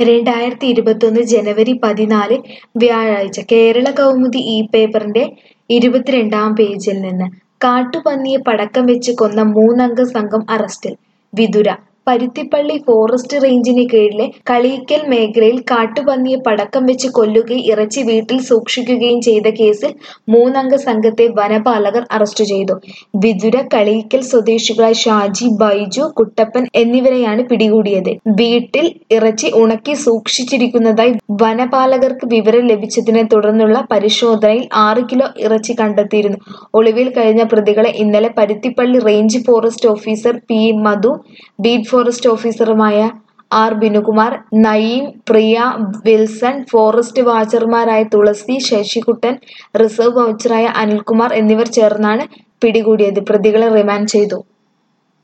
രണ്ടായിരത്തി ഇരുപത്തൊന്ന് ജനുവരി പതിനാല് വ്യാഴാഴ്ച കേരള കൗമുദി ഈ പേപ്പറിന്റെ ഇരുപത്തിരണ്ടാം പേജിൽ നിന്ന് കാട്ടുപന്നിയെ പടക്കം വെച്ച് കൊന്ന മൂന്നംഗ സംഘം അറസ്റ്റിൽ വിതുര പരുത്തിപ്പള്ളി ഫോറസ്റ്റ് റേഞ്ചിന് കീഴിലെ കളീക്കൽ മേഖലയിൽ കാട്ടുപന്നിയെ പടക്കം വെച്ച് കൊല്ലുകയും ഇറച്ചി വീട്ടിൽ സൂക്ഷിക്കുകയും ചെയ്ത കേസിൽ മൂന്നംഗ സംഘത്തെ വനപാലകർ അറസ്റ്റ് ചെയ്തു വിതുര കളീക്കൽ സ്വദേശികളായ ഷാജി ബൈജു കുട്ടപ്പൻ എന്നിവരെയാണ് പിടികൂടിയത് വീട്ടിൽ ഇറച്ചി ഉണക്കി സൂക്ഷിച്ചിരിക്കുന്നതായി വനപാലകർക്ക് വിവരം ലഭിച്ചതിനെ തുടർന്നുള്ള പരിശോധനയിൽ ആറ് കിലോ ഇറച്ചി കണ്ടെത്തിയിരുന്നു ഒളിവിൽ കഴിഞ്ഞ പ്രതികളെ ഇന്നലെ Paruthippally range forest officer P Madhu beat forest ഓഫീസറുമായ R Binukumar Nayeem Priya Wilson forest വാച്ചർമാരായ തുളസി ശശികുട്ടൻ റിസർവ് വൗച്ചറായ അനിൽകുമാർ എന്നിവർ ചേർന്നാണ് പിടികൂടിയത് പ്രതികളെ റിമാൻഡ് ചെയ്തു